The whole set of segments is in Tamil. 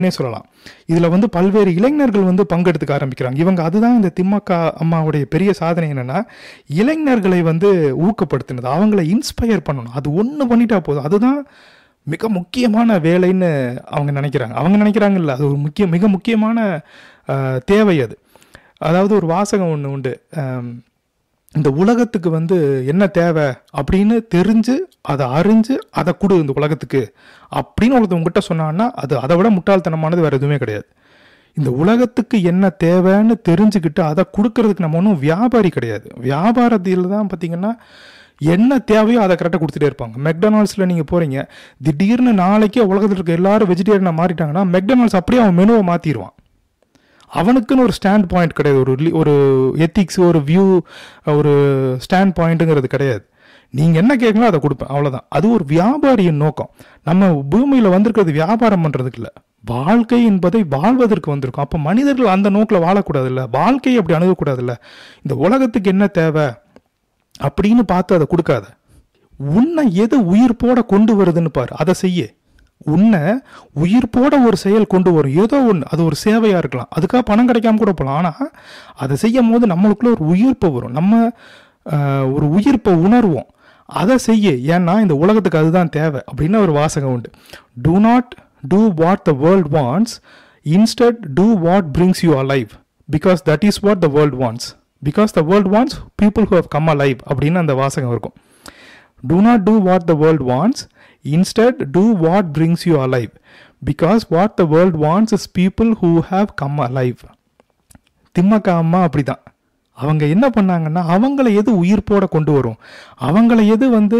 னே சொல்லலாம் இதில் வந்து பல்வேறு இளைஞர்கள் வந்து பங்கெடுத்துக்க ஆரம்பிக்கிறாங்க இவங்க அதுதான் இந்த திமுக அம்மாவுடைய பெரிய சாதனை என்னன்னா இளைஞர்களை வந்து ஊக்கப்படுத்தினது அவங்கள இன்ஸ்பயர் பண்ணணும் அது ஒன்று பண்ணிட்டா போதும் அதுதான் மிக முக்கியமான வேலைன்னு அவங்க நினைக்கிறாங்க அவங்க நினைக்கிறாங்கல்ல அது ஒரு முக்கிய மிக முக்கியமான ஆஹ், தேவை அது அதாவது ஒரு வாசகம் ஒன்று உண்டு ஆம், இந்த உலகத்துக்கு வந்து என்ன தேவை அப்படின்னு தெரிஞ்சு அதை அறிஞ்சு அதை கொடு இந்த உலகத்துக்கு அப்படின்னு ஒருத்தன் உங்ககிட்ட சொன்னான்னா அது அதை விட முட்டாள்தனமானது வேற எதுவுமே கிடையாது இந்த உலகத்துக்கு என்ன தேவைன்னு தெரிஞ்சுக்கிட்டு அதை கொடுக்கறதுக்கு நம்ம ஒன்றும் வியாபாரி கிடையாது வியாபாரத்தில் தான் பார்த்தீங்கன்னா என்ன தேவையோ அதை கரெக்டாக கொடுத்துட்டே இருப்பாங்க மெக்டொனால்ட்ஸில் நீங்கள் போகிறீங்க திடீர்னு நாளைக்கே உலகத்தில் இருக்க எல்லாரும் வெஜிடேரியனாக மாறிட்டாங்கன்னா மெக்டொனால்ட்ஸ் அப்படியே அவன் மெனுவை மாற்றிடுவான் அவனுக்குன்னு ஒரு ஸ்டாண்ட் பாயிண்ட் கிடையாது ஒரு li- ஒரு எத்திக்ஸ் ஒரு வியூ ஒரு ஸ்டாண்ட் பாயிண்ட்டுங்கிறது கிடையாது நீங்கள் என்ன கேட்கலாம் அதை கொடுப்பேன் அவ்வளோதான் அது ஒரு வியாபாரியின் நோக்கம் நம்ம பூமியில் வந்திருக்கிறது வியாபாரம் பண்ணுறதுக்கு இல்லை வாழ்க்கை என்பதை வாழ்வதற்கு வந்திருக்கோம் அப்போ மனிதர்கள் அந்த நோக்கில் வாழக்கூடாதுல்ல வாழ்க்கையை அப்படி அணுகக்கூடாதுல்ல இந்த உலகத்துக்கு என்ன தேவை அப்படின்னு பார்த்து அதை கொடுக்காத உன்னை எது உயிர்ப்போட கொண்டு வருதுன்னு பாரு அதை செய்ய உன்னை உயிர்ப்போட ஒரு செயல் கொண்டு வரும் ஏதோ ஒன்று அது ஒரு சேவையாக இருக்கலாம் அதுக்காக பணம் கிடைக்காம கூட போகலாம் ஆனால் அதை செய்யும் போது நம்மளுக்குள்ள ஒரு உயிர்ப்பு வரும் நம்ம ஆஹ், ஒரு உயிர்ப்பை உணர்வோம் அதை செய்ய ஏன்னா இந்த உலகத்துக்கு அதுதான் தேவை அப்படின்னு ஒரு வாசகம் உண்டு do not to what the world wants instead to what brings you alive because that is what the world wants because the world wants people who have come alive அப்படின்னு அந்த வாசகம் இருக்கும் do not do what the world wants instead do what brings you alive because what the world wants is people who have come alive திம்மக்க அம்மா அப்படிதான் அவங்க என்ன பண்ணாங்கன்னா அவங்கள எது உயிர்ப்போட கொண்டு வரும் அவங்கள எது வந்து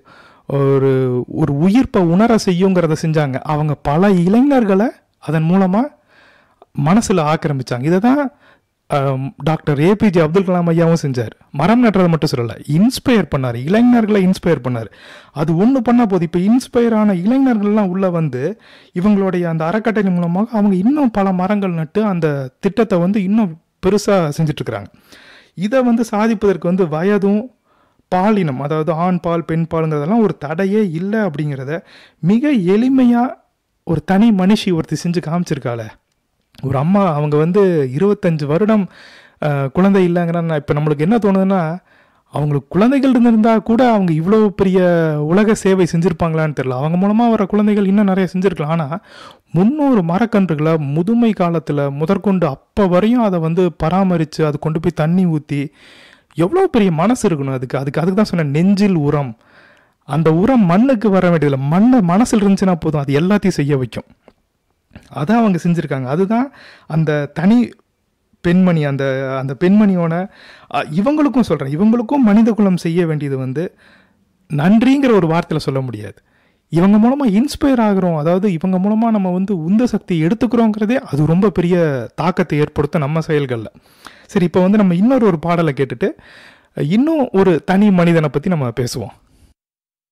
ஒரு ஒரு உயிர்ப்பை உணர செய்யுங்கிறத செஞ்சாங்க அவங்க பல இளைஞர்களை அதன் மூலமா மனசுல ஆக்கிரமிச்சாங்க இதை தான் டாக்டர் ஏபிஜே அப்துல் கலாம் ஐயாவும் செஞ்சார் மரம் நட்டுறதை மட்டும் சொல்லல இன்ஸ்பயர் பண்ணார் இளைஞர்களை இன்ஸ்பயர் பண்ணார் அது ஒன்று பண்ணா போதும் இப்போ இன்ஸ்பயர் ஆன இளைஞர்கள்லாம் உள்ள வந்து இவங்களுடைய அந்த அறக்கட்டளை மூலமாக அவங்க இன்னும் பல மரங்கள் நட்டு அந்த திட்டத்தை வந்து இன்னும் பெருசாக செஞ்சுட்டு இருக்கிறாங்க இதை வந்து சாதிப்பதற்கு வந்து வயதும் பாலினம் அதாவது ஆண் பால் பெண் பாலுங்கிறதெல்லாம் ஒரு தடையே இல்லை அப்படிங்கிறத மிக எளிமையாக ஒரு தனி மனுஷி ஒருத்தி செஞ்சு காமிச்சிருக்காளே ஒரு அம்மா அவங்க வந்து இருபத்தஞ்சு வருடம் அஹ், குழந்தை இல்லைங்கிற இப்போ நம்மளுக்கு என்ன தோணுதுன்னா அவங்களுக்கு குழந்தைகள் இருந்திருந்தா கூட அவங்க இவ்வளோ பெரிய உலக சேவை செஞ்சுருப்பாங்களான்னு தெரியல அவங்க மூலமாக வர குழந்தைகள் இன்னும் நிறைய செஞ்சுருக்கலாம் ஆனால் முந்நூறு மரக்கன்றுகளை முதுமை காலத்தில் முதற்கொண்டு அப்போ வரையும் அதை வந்து பராமரித்து அது கொண்டு போய் தண்ணி ஊற்றி எவ்வளோ பெரிய மனசு இருக்கணும் அதுக்கு அதுக்கு அதுக்கு தான் சொன்னேன் நெஞ்சில் உரம் அந்த உரம் மண்ணுக்கு வர வேண்டியதில்லை மண்ணை மனசில் இருந்துச்சுன்னா போதும் அது எல்லாத்தையும் செய்ய வைக்கும் அதான் அவங்க செஞ்சுருக்காங்க அதுதான் அந்த தனி பெண்மணி அந்த அந்த பெண்மணியோட அ, இவங்களுக்கும் சொல்கிறேன் இவங்களுக்கும் மனித குலம் செய்ய வேண்டியது வந்து நன்றிங்கிற ஒரு வார்த்தையில் சொல்ல முடியாது இவங்க மூலமாக இன்ஸ்பயர் ஆகுறோம் அதாவது இவங்க மூலமாக நம்ம வந்து உந்த சக்தி எடுத்துக்கிறோங்கிறதே அது ரொம்ப பெரிய தாக்கத்தை ஏற்படுத்தும் நம்ம செயல்களில் சரி இப்போ வந்து நம்ம இன்னொரு ஒரு பாடலை கேட்டுட்டு இன்னும் ஒரு தனி மனிதனை பற்றி நம்ம பேசுவோம்